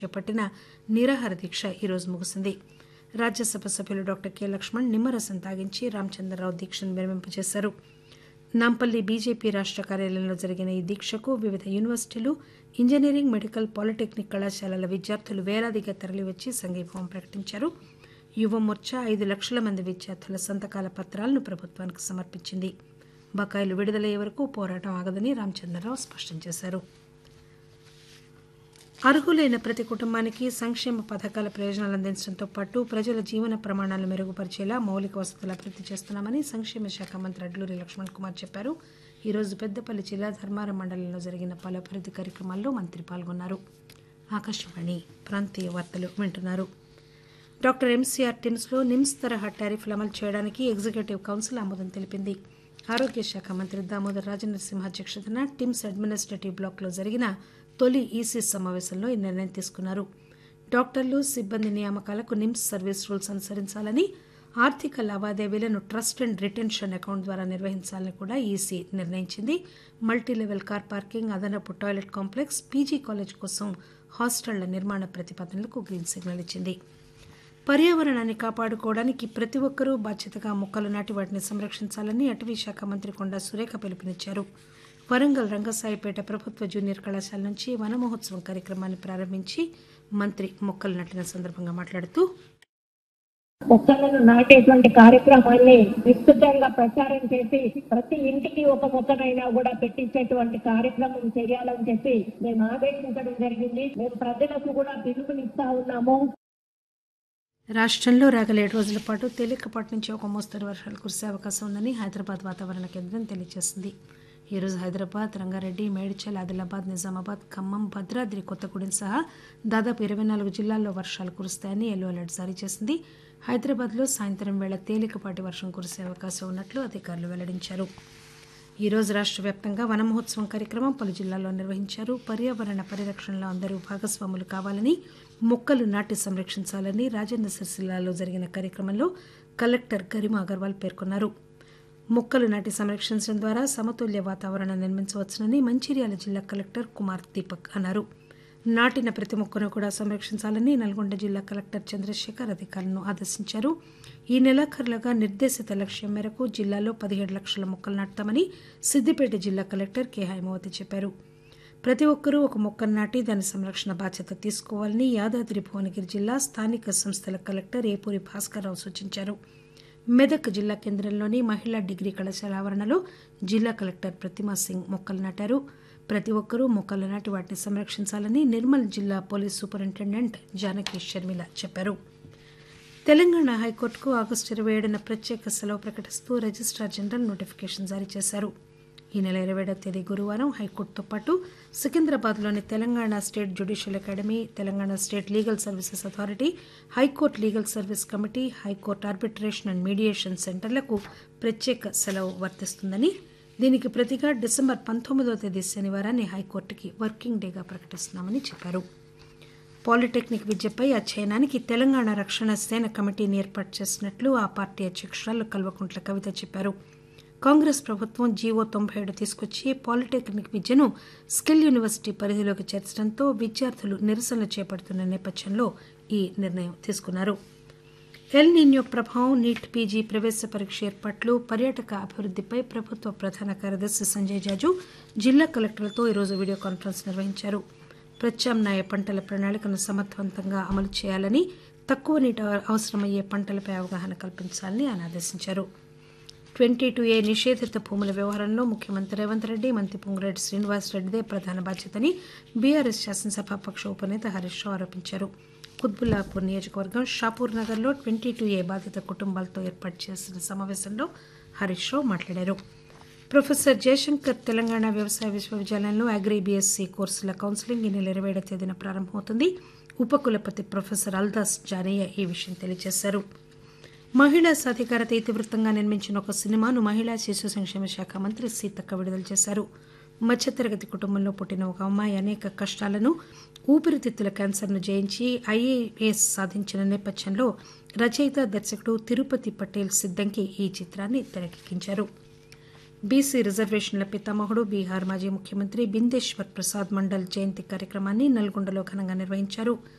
చేపట్టిన నిరాహార దీక్ష ఈరోజు ముగిసింది రాజ్యసభ సభ్యులు డాక్టర్ కె లక్ష్మణ్ నిమ్మరసం తాగించి రామచంద్రరావు దీక్షను విరమింపజేశారు నాంపల్లి బీజేపీ రాష్ట కార్యాలయంలో జరిగిన ఈ దీక్షకు వివిధ యూనివర్సిటీలు ఇంజనీరింగ్ మెడికల్ పాలిటెక్నిక్ కళాశాలల విద్యార్థులు వేలాదిగా తరలివచ్చి సంఘీభావం ప్రకటించారు యువమోర్చా ఐదు లక్షల మంది విద్యార్థుల సంతకాల పత్రాలను ప్రభుత్వానికి సమర్పించింది బకాయిలు విడుదలయ్యే వరకు పోరాటం ఆగదని రామచంద్రరావు స్పష్టం చేశారు అర్హులైన ప్రతి కుటుంబానికి సంక్షేమ పథకాల ప్రయోజనాలు అందించడంతో పాటు ప్రజల జీవన ప్రమాణాలు మెరుగుపరిచేలా మౌలిక వసతులు అభివృద్ధి చేస్తున్నామని సంక్షేమ శాఖ మంత్రి అడ్లూరి లక్ష్మణ్ కుమార్ చెప్పారు ఈరోజు పెద్దపల్లి జిల్లా ధర్మారం మండలంలో జరిగిన పలు అభివృద్ధి కార్యక్రమాల్లో మంత్రి పాల్గొన్నారు ఆకాశవాణి ప్రాంతీయ వార్తలు వింటున్నారు డాక్టర్ ఎంసీఆర్ టిమ్స్లో నిమ్స్ తరహా టారిఫ్లు అమలు చేయడానికి ఎగ్జిక్యూటివ్ కౌన్సిల్ ఆమోదం తెలిపింది ఆరోగ్య శాఖ మంత్రి దామోదర్ రాజనరసింహ అధ్యక్షతన టిమ్స్ అడ్మినిస్ట్రేటివ్ బ్లాక్లో జరిగిన తొలి ఈసీ సమావేశంలో ఈ నిర్ణయం తీసుకున్నారు డాక్టర్లు సిబ్బంది నియామకాలకు నిమ్స్ సర్వీస్ రూల్స్ అనుసరించాలని ఆర్థిక లావాదేవీలను ట్రస్ట్ అండ్ రిటెన్షన్ అకౌంట్ ద్వారా నిర్వహించాలని కూడా ఈసీ నిర్ణయించింది మల్టీ లెవెల్ కార్ పార్కింగ్ అదనపు టాయిలెట్ కాంప్లెక్స్ పీజీ కాలేజ్ కోసం హాస్టళ్ల నిర్మాణ ప్రతిపాదనలకు గ్రీన్ సిగ్నల్ ఇచ్చింది పర్యావరణాన్ని కాపాడుకోవడానికి ప్రతి ఒక్కరూ బాధ్యతగా మొక్కలు నాటి వాటిని సంరక్షించాలని అటవీ శాఖ మంత్రి కొండా సురేఖ పిలుపునిచ్చారు వరంగల్ రంగసాయిపేట ప్రభుత్వ జూనియర్ కళాశాల నుంచి వన మహోత్సవం కార్యక్రమాన్ని ప్రారంభించి మంత్రి మొక్కలు నాటిన సందర్భంగా మాట్లాడుతూ మొక్కలను నాటేటువంటి కార్యక్రమాన్ని విస్తృతంగా ప్రచారం చేసి ప్రతి ఇంటికి ఒక మొక్కనైనా కూడా పెట్టించేటువంటి కార్యక్రమం చేయాలని చెప్పి మేము ఆదేశించడం జరిగింది మేము ప్రజలకు కూడా పిలుపునిస్తా ఉన్నాము రాష్ట్రంలో రాగల ఏడు రోజుల పాటు తేలికపాటి నుంచి ఒక మోస్తరు వర్షాలు కురిసే అవకాశం ఉందని హైదరాబాద్ వాతావరణ కేంద్రం తెలియజేసింది ఈరోజు హైదరాబాద్ రంగారెడ్డి మేడ్చల్ ఆదిలాబాద్ నిజామాబాద్ ఖమ్మం భద్రాద్రి కొత్తగూడెం సహా దాదాపు ఇరవై నాలుగు జిల్లాల్లో వర్షాలు కురుస్తాయని ఎల్లో అలర్ట్ జారీ చేసింది హైదరాబాద్లో సాయంత్రం వేళ తేలికపాటి వర్షం కురిసే అవకాశం ఉన్నట్లు అధికారులు వెల్లడించారు ఈ రోజు రాష్ట్ర వ్యాప్తంగా వన మహోత్సవం కార్యక్రమం పలు జిల్లాల్లో నిర్వహించారు పర్యావరణ పరిరక్షణలో అందరూ భాగస్వాములు కావాలని మొక్కలు నాటి సంరక్షించాలని రాజన్న సిరిసిల్లాలో జరిగిన కార్యక్రమంలో కలెక్టర్ గరిమా అగర్వాల్ పేర్కొన్నారు మొక్కలు నాటి సంరక్షించడం ద్వారా సమతుల్య వాతావరణం నిర్మించవచ్చునని మంచిర్యాల జిల్లా కలెక్టర్ కుమార్ దీపక్ అన్నారు నాటిన ప్రతి మొక్కను కూడా సంరక్షించాలని నల్గొండ జిల్లా కలెక్టర్ చంద్రశేఖర్ అధికారులను ఆదేశించారు ఈ నెలాఖరులుగా నిర్దేశిత లక్ష్యం మేరకు జిల్లాలో పదిహేడు లక్షల మొక్కలు నాటుతామని సిద్దిపేట జిల్లా కలెక్టర్ కె హైమవతి చెప్పారు ప్రతి ఒక్కరూ ఒక మొక్కను నాటి దాని సంరక్షణ బాధ్యత తీసుకోవాలని యాదాద్రి భువనగిరి జిల్లా స్థానిక సంస్థల కలెక్టర్ ఏపూరి భాస్కర్రావు సూచించారు మెదక్ జిల్లా కేంద్రంలోని మహిళా డిగ్రీ కళాశాల ఆవరణలో జిల్లా కలెక్టర్ ప్రతిమా సింగ్ మొక్కలు నాటారు ప్రతి ఒక్కరూ మొక్కలు నాటి వాటిని సంరక్షించాలని నిర్మల్ జిల్లా పోలీస్ సూపరింటెండెంట్ జానకి షర్మిల చెప్పారు తెలంగాణ హైకోర్టుకు ఆగస్టు ఇరవై ఏడున ప్రత్యేక సెలవు ప్రకటిస్తూ రిజిస్ట్రార్ జనరల్ నోటిఫికేషన్ జారీ చేశారు ఈ నెల ఇరవై ఏడవ తేదీ గురువారం హైకోర్టుతో పాటు సికింద్రాబాద్లోని Telangana state judicial academy Telangana state legal services authority high court legal service committee high court arbitration and mediation సెంటర్లకు ప్రత్యేక సెలవు వర్తిస్తుందని దీనికి ప్రతిగా డిసెంబర్ పంతొమ్మిదవ తేదీ శనివారాన్ని హైకోర్టుకి వర్కింగ్ డేగా ప్రకటిస్తున్నామని చెప్పారు పాలిటెక్నిక్ విద్యపై అధ్యయనానికి తెలంగాణ రక్షణ సేన కమిటీని ఏర్పాటు చేసినట్లు ఆ పార్టీ అధ్యక్షురాలు కల్వకుంట్ల కవిత చెప్పారు కాంగ్రెస్ ప్రభుత్వం జీవో తొంభై ఏడు తీసుకొచ్చి పాలిటెక్నిక్ విద్యను స్కిల్ యూనివర్సిటీ పరిధిలోకి చేర్చడంతో విద్యార్థులు నిరసనలు చేపడుతున్న నేపథ్యంలో ఈ నిర్ణయం తీసుకున్నారు ఎల్ నీన్యో ప్రభావం నీట్ పీజీ ప్రవేశ పరీక్ష ఏర్పాట్లు పర్యాటక అభివృద్దిపై ప్రభుత్వ ప్రధాన కార్యదర్శి సంజయ్ జాజు జిల్లా కలెక్టర్లతో ఈరోజు వీడియో కాన్ఫరెన్స్ నిర్వహించారు ప్రత్యామ్నాయ పంటల ప్రణాళికను సమర్థవంతంగా అమలు చేయాలని తక్కువ నీటి అవసరమయ్యే పంటలపై అవగాహన కల్పించాలని ఆయన ఆదేశించారు ట్వంటీ టూ ఏ నిషేధిత భూముల వ్యవహారంలో ముఖ్యమంత్రి రేవంత్ రెడ్డి మంత్రి పొంగురెడ్డి శ్రీనివాసరెడ్డిదే ప్రధాన బాధ్యతని బీఆర్ఎస్ శాసనసభాపక్ష ఉపనేత హరీష్ రావు ఆరోపించారు కుత్బుల్లాపూర్ నియోజకవర్గం షాపూర్ నగర్లో ట్వంటీ టూ ఏ బాధిత కుటుంబాలతో ఏర్పాటు చేసిన సమావేశంలో హరీష్ రావు మాట్లాడారు ప్రొఫెసర్ జయశంకర్ తెలంగాణ వ్యవసాయ విశ్వవిద్యాలయంలో అగ్రి బీఎస్సీ కోర్సుల కౌన్సిలింగ్ ఈ నెల ఇరవై ఏడవ తేదీన ప్రారంభమవుతుంది ఉపకులపతి ప్రొఫెసర్ అల్దాస్ జానయ్య ఈ విషయం తెలియజేశారు మహిళా సాధికారత ఇతివృత్తంగా నిర్మించిన ఒక సినిమాను మహిళా శిశు సంక్షేమ శాఖ మంత్రి సీతక్క విడుదల చేశారు మధ్యతరగతి కుటుంబంలో పుట్టిన ఒక అమ్మాయి అనేక కష్టాలను ఊపిరితిత్తుల క్యాన్సర్ను జయించి ఐఏఎస్ సాధించిన నేపథ్యంలో రచయిత దర్శకుడు తిరుపతి పటేల్ సిద్దంకి ఈ చిత్రాన్ని తెరకెక్కించారు బీసీ రిజర్వేషన్ల పితామహుడు బీహార్ మాజీ ముఖ్యమంత్రి బిందేశ్వర్ ప్రసాద్ మండల్ జయంతి కార్యక్రమాన్ని నల్గొండలో ఘనంగా నిర్వహించారు